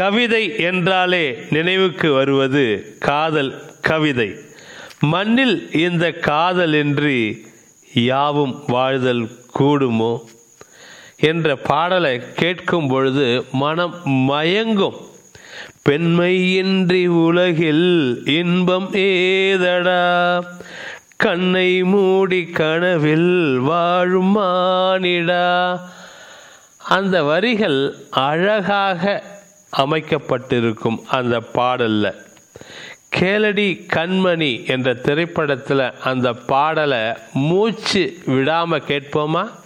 கவிதை என்றாலே நினைவுக்கு வருவது காதல் கவிதை மண்ணில் இந்த காதலின்றி யாவும் வாழ்தல் கூடுமோ என்ற பாடலை கேட்கும் பொழுது மனம் மயங்கும் பெண்மையின்றி உலகில் இன்பம் ஏதடா கண்ணை மூடி கனவில் வாழும் மானிடா அந்த வரிகள் அழகாக அமைக்கப்பட்டிருக்கும் அந்த பாடல்ல கேளடி கண்மணி என்ற திரைப்படத்தில் அந்த பாடலை மூச்சு விடாம கேட்போமா